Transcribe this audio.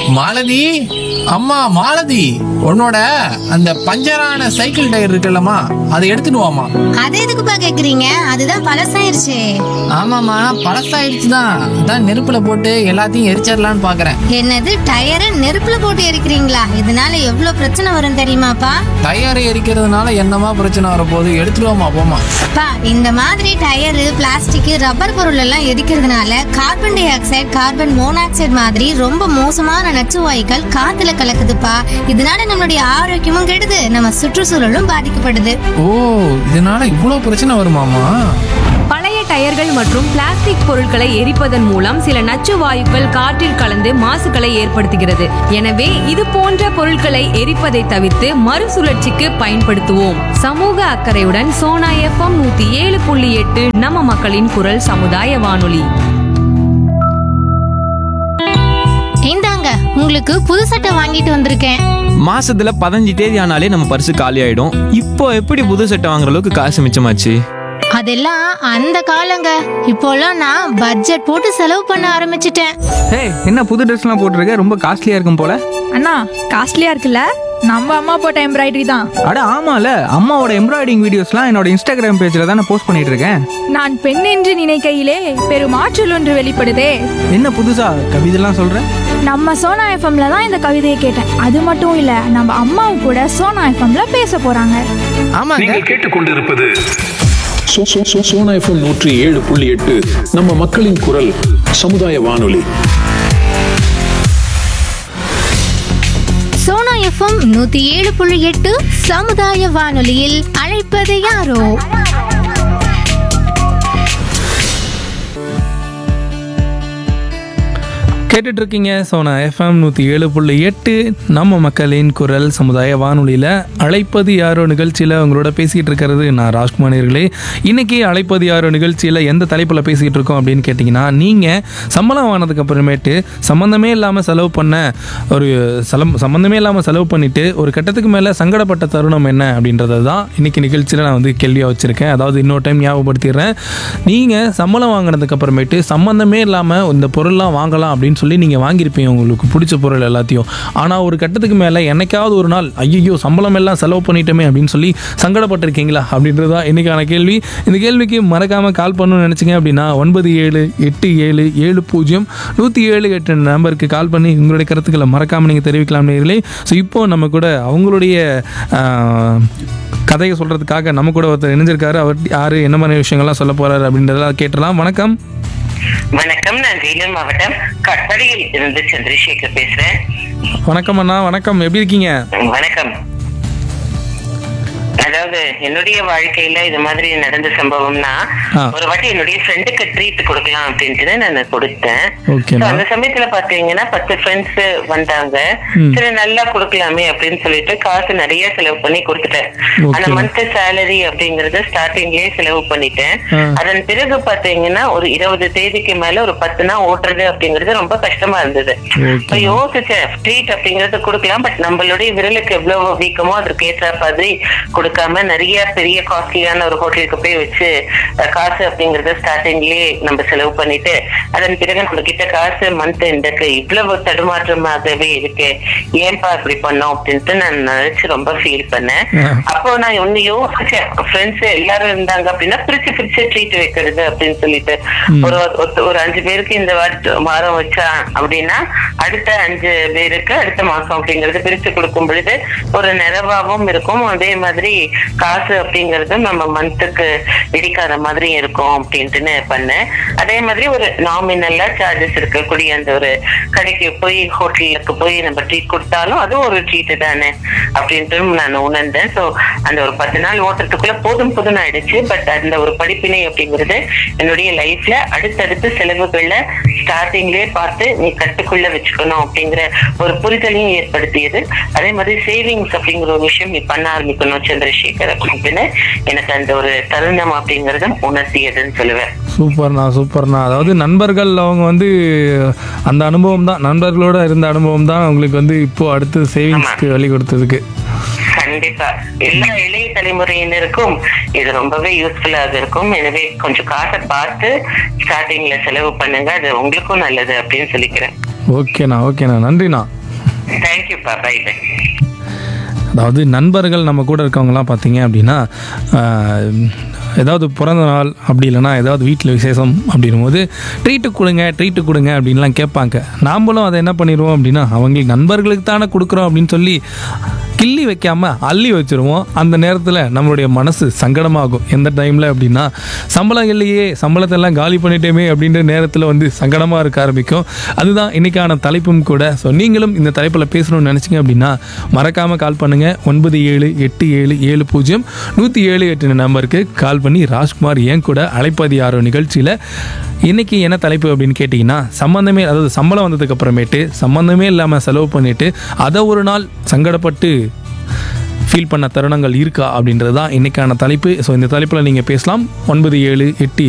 மாலதி அம்மா மாலதி உன்னோட அந்த பஞ்சரான சைக்கிள் டயர் இருக்குல்லம்மா அதை எடுத்துட்டு வாமா அது எதுக்குப்பா கேக்குறீங்க அதுதான் பழசாயிருச்சு ஆமாம்மா பழசாயிடுச்சு தான் அதான் நெருப்புல போட்டு எல்லாத்தையும் எரிச்சிடலான்னு பாக்குறேன் என்னது டயரை நெருப்புல போட்டு எரிக்கிறீங்களா இதனால எவ்வளவு பிரச்சனை வரும் தெரியுமாப்பா டயர் எரிக்கிறதுனால என்னமா பிரச்சனை வரப்போகுது எடுத்துட்டு வாமா போமா பா இந்த மாதிரி டயரு பிளாஸ்டிக் ரப்பர் பொருள் எல்லாம் எரிக்கிறதுனால carbon dioxide carbon monoxide மாதிரி ரொம்ப மோசமான நச்சு வாயுக்கள் காத்துல கலக்குதுப்பா இதனால நம்மளுடைய ஆரோக்கியமும் கெடுது நம்ம சுற்றுச்சூழலும் பாதிக்கப்படுது ஓ இதனால இவ்வளோ பிரச்சனை வருமாமா பழைய டயர்கள் மற்றும் பிளாஸ்டிக் பொருட்களை எரிப்பதன் மூலம் சில நச்சு வாயுக்கள் காற்றில் கலந்து மாசுகளை ஏற்படுத்துகிறது எனவே இது போன்ற பொருட்களை எரிப்பதை தவிர்த்து மறுசுழற்சிக்கு பயன்படுத்துவோம் சமூக அக்கறையுடன் சோனா எஃப்எம் நூத்தி ஏழு புள்ளி எட்டு நம்ம மக்களின் குரல் சமுதாய வானொலி இந்தாங்க உங்களுக்கு புது சட்டை வாங்கிட்டு வந்திருக்கேன் மாசத்துல பதினஞ்சு தேதி ஆனாலே நம்ம பர்சு காலி ஆயிடும் இப்போ எப்படி புது சட்டை வாங்குற அளவுக்கு காசு மிச்சமாச்சு அதெல்லாம் அந்த காலங்க இப்போலாம் நான் பட்ஜெட் போட்டு செலவு பண்ண ஆரம்பிச்சிட்டேன் ஏய் என்ன புது ட்ரெஸ்லாம் போட்டிருக்க ரொம்ப காஸ்ட்லியா இருக்கும் போல அண்ணா காஸ்ட்லியா இருக்குல்ல நம்ம அம்மா போட்ட எம்ப்ராய்டரி தான் அட ஆமால அம்மாவோட எம்ப்ராய்டிங் வீடியோஸ்லாம் என்னோட இன்ஸ்டாகிராம் பேஜ்ல தான் போஸ்ட் பண்ணிட்டு இருக்கேன் நான் பெண் என்று நினைக்கையிலே பெரும் ஆற்றல் ஒன்று வெளிப்படுதே என்ன புதுசா கவிதைலாம் சொல்ற நம்ம சோனா எஃப்எம்ல தான் இந்த கவிதையை கேட்டேன் அது மட்டும் இல்ல நம்ம அம்மாவும் கூட சோனா எஃப்எம்ல பேச போறாங்க ஆமாங்க நீங்கள் கேட்டுக்கொண்டிருப்பது சோ- சோ- சோ- சோனா எஃப்எம் நூற்றி ஏழு புள்ளி எட்டு நம்ம மக்களின் குரல் சமுதாய வானொலி சோனா எஃப்எம் நூத்தி ஏழு புள்ளி எட்டு சமுதாய வானொலியில் அழைப்பது யாரோ கேட்டுட்டு இருக்கீங்க சோனா எஃப்எம் நூற்றி ஏழு புள்ளி எட்டு நம்ம மக்களின் குரல் சமுதாய வானொலியில் அழைப்பது யாரோ நிகழ்ச்சியில் உங்களோட பேசிகிட்டு இருக்கிறது நான் ராஜ்குமார் நேயர்களே இன்னைக்கு அழைப்பது யாரோ நிகழ்ச்சியில் எந்த தலைப்பில் பேசிகிட்டு இருக்கோம் அப்படின்னு கேட்டிங்கன்னா நீங்கள் சம்பளம் வாங்கினதுக்கு அப்புறமேட்டு சம்மந்தமே இல்லாமல் செலவு பண்ண ஒரு சலம் சம்மந்தமே இல்லாமல் செலவு பண்ணிவிட்டு ஒரு கட்டத்துக்கு மேலே சங்கடப்பட்ட தருணம் என்ன அப்படின்றது தான் இன்னைக்கு நிகழ்ச்சியில் நான் வந்து கேள்வியாக வச்சுருக்கேன் அதாவது இன்னொரு டைம் ஞாபகப்படுத்திடுறேன் நீங்கள் சம்பளம் வாங்கினதுக்கு அப்புறமேட்டு சம்மந்தமே இல்லாமல் இந்த பொருள்லாம் வாங்கலாம் அப்படின்னு சொல்லி நீங்கள் வாங்கியிருப்பீங்க உங்களுக்கு பிடிச்ச பொருள் எல்லாத்தையும் ஆனால் ஒரு கட்டத்துக்கு மேலே என்னைக்காவது ஒரு நாள் ஐயோ சம்பளம் எல்லாம் செலவு பண்ணிட்டோமே அப்படின்னு சொல்லி சங்கடப்பட்டிருக்கீங்களா அப்படின்றது தான் இன்றைக்கான கேள்வி இந்த கேள்விக்கு மறக்காமல் கால் பண்ணணும்னு நினச்சிங்க அப்படின்னா ஒன்பது ஏழு எட்டு ஏழு ஏழு பூஜ்ஜியம் நூற்றி ஏழு எட்டு நம்பருக்கு கால் பண்ணி உங்களுடைய கருத்துக்களை மறக்காமல் நீங்கள் தெரிவிக்கலாம் நேர்களே ஸோ இப்போ நம்ம கூட அவங்களுடைய ஆஹ், கதையை சொல்கிறதுக்காக நம்ம கூட ஒருத்தர் இணைஞ்சிருக்காரு அவர் யார் என்ன மாதிரி விஷயங்கள்லாம் சொல்ல போகிறாரு அப்படின்றதெல்லாம் கேட்டலாம் வணக்கம் வணக்கம் நான் வேலூர் மாவட்டம் கட்டடியில் இருந்து சந்திரசேகர் பேசுறேன் வணக்கம் அண்ணா வணக்கம் எப்படி இருக்கீங்க வணக்கம் அதாவது என்னுடைய வாழ்க்கையில இது மாதிரி நடந்த சம்பவம்னா ஆ. ஒரு வாட்டி என்னுடைய ஃப்ரெண்டுக்கு ட்ரீட் கொடுக்கலாம் அப்படின்ட்டு நான் கொடுத்தேன் ஓகேண்ணா. So, அந்த சமயத்துல பாத்தீங்கன்னா பத்து ஃப்ரெண்ட்ஸ் வந்தாங்க ம். சரி நல்லா கொடுக்கலாமே அப்படின்னு சொல்லிட்டு காசு நிறைய செலவு பண்ணி கொடுத்துட்டேன் Okay. அந்த மந்த் சேலரி அப்படிங்கறத ஸ்டார்டிங்லயே செலவு பண்ணிட்டேன் ஆ. அதன் பிறகு பாத்தீங்கன்னா ஒரு இருபது தேதிக்கு மேல ஒரு பத்து நாள் ஓட்டுறது அப்படிங்கிறது ரொம்ப கஷ்டமா இருந்தது Okay. இப்ப யோசிச்சேன் ட்ரீட் அப்படிங்கறது கொடுக்கலாம் பட் நம்மளுடைய விரலுக்கு எவ்வளவு வீக்கமோ அதற்கு ஏற்ற மாதிரி கொடுக்காம நிறைய பெரிய காஸ்ட்லியான ஒரு ஹோட்டலுக்கு போய் வச்சு அஹ், காசு அப்படிங்கறத ஸ்டார்டிங்லயே நம்ம செலவு பண்ணிட்டு அதன் பிறகு நம்ம கிட்ட காசு மந்த் எண்டுக்கு இவ்வளவு தடுமாற்றமாகவே இருக்கு ஏன்பா இப்படி பண்ணோம் அப்படின்ட்டு நான் நினைச்சு ரொம்ப ஃபீல் பண்ணேன் ஆ. அப்போ நான் ஒண்ணு யோசிச்சேன் ஃப்ரெண்ட்ஸ் எல்லாரும் இருந்தாங்க அப்படின்னா பிரிச்சு பிரிச்சு ட்ரீட் வைக்கிறது அப்படின்னு சொல்லிட்டு ஒரு ஒரு- ஒரு அஞ்சு பேருக்கு இந்த வார- வாரம் வச்சா அப்படின்னா அடுத்த அஞ்சு பேருக்கு அடுத்த மாசம் அப்படிங்கறது பிரிச்சு கொடுக்கும் பொழுது ஒரு நிறைவாகவும் இருக்கும் அதே மாதிரி காசு அப்படிங்கறது நம்ம மந்த்துக்கு இடிக்காத மாதிரி இருக்கும் அப்படின்ட்டுன்னு பண்ணேன் அதே மாதிரி ஒரு நாமினல்லா சார்ஜஸ் இருக்கக்கூடிய அந்த ஒரு கடைக்கு போய் ஹோட்டலுக்கு போய் நம்ம ட்ரீட் கொடுத்தாலும் அதுவும் ஒரு ட்ரீட் தானே அப்படின்ட்டு நான் உணர்ந்தேன் ஸோ அந்த ஒரு பத்து நாள் ஓட்டத்துக்குள்ள போதும் போதும் ஆயிடுச்சு பட் அந்த ஒரு படிப்பினை அப்படிங்கிறது என்னுடைய லைஃப்ல அடுத்தடுத்து செலவுகள்ல ஸ்டார்டிங்லயே பார்த்து நீ கட்டுக்குள்ள வச்சுக்கணும் அப்படிங்கிற ஒரு புரிதலையும் ஏற்படுத்தியது அதே மாதிரி சேவிங்ஸ் அப்படிங்கிற ஒரு விஷயம் நீ பண்ண ஆரம்பிக்கணும் சந்திரசேகர் அப்படின்னு எனக்கு அந்த ஒரு தருணம் அப்படிங்கறதும் உணர்த்தியதுன்னு சொல்லுவேன் சூப்பர்ண்ணா சூப்பர்ண்ணா அதாவது நண்பர்கள் அவங்க வந்து அந்த அனுபவம் தான் நண்பர்களோட இருந்த அனுபவம் தான் உங்களுக்கு வந்து இப்போ அடுத்து சேவிங்ஸ்க்கு வழி கொடுத்ததுக்கு கண்டிப்பா எல்லா இளைய தலைமுறையினருக்கும் இது ரொம்பவே யூஸ்ஃபுல்லாக இருக்கும் எனவே கொஞ்சம் காசை பார்த்து ஸ்டார்டிங்ல செலவு பண்ணுங்க அது உங்களுக்கும் நல்லது அப்படின்னு சொல்லிக்கிறேன் ஓகேண்ணா ஓகேண்ணா நன்றிண்ணா தேங்க்யூப்பா பை பை அதாவது நண்பர்கள் நம்ம கூட இருக்கவங்கலாம் பார்த்தீங்க அப்படின்னா ஆஹ், ஏதாவது பிறந்த நாள் அப்படி இல்லைன்னா ஏதாவது வீட்டில் விசேஷம் அப்படின்னும் போது ட்ரீட்டு கொடுங்க ட்ரீட்டு கொடுங்க அப்படின்லாம் கேட்பாங்க நாமளும் அதை என்ன பண்ணிடுவோம் அப்படின்னா அவங்களுக்கு நண்பர்களுக்கு தானே கொடுக்குறோம் அப்படின்னு சொல்லி கிள்ளி வைக்காம அள்ளி வச்சிருவோம் அந்த நேரத்தில் நம்மளுடைய மனசு சங்கடமாகும் எந்த டைமில் அப்படின்னா சம்பளம் இல்லையே சம்பளத்தை எல்லாம் காலி பண்ணிட்டேமே அப்படின்ற நேரத்தில் வந்து சங்கடமாக இருக்க ஆரம்பிக்கும் அதுதான் இன்னைக்கான தலைப்பும் கூட ஸோ நீங்களும் இந்த தலைப்பில் பேசணும்னு நினச்சிங்க அப்படின்னா மறக்காமல் கால் பண்ணுங்கள் ஒன்பது ஏழு எட்டு ஏழு ஏழு பூஜ்ஜியம் நூற்றி ஏழு எட்டு நம்பருக்கு கால் பண்ணி ராஜ்குமார் ஏன் கூட அழைப்பதி ஆரோ நிகழ்ச்சியில் இன்னைக்கு என்ன தலைப்பு அப்படின்னு கேட்டிங்கன்னா சம்மந்தமே அதாவது சம்பளம் வந்ததுக்கு அப்புறமேட்டு சம்மந்தமே இல்லாமல் செலவு பண்ணிட்டு அதை ஒரு நாள் சங்கடப்பட்டு ஃபீல் பண்ண தருணங்கள் இருக்கா அப்படின்றது தான் இன்னைக்கான தலைப்பு ஸோ இந்த தலைப்பில் நீங்கள் பேசலாம் ஒன்பது ஏழு எட்டு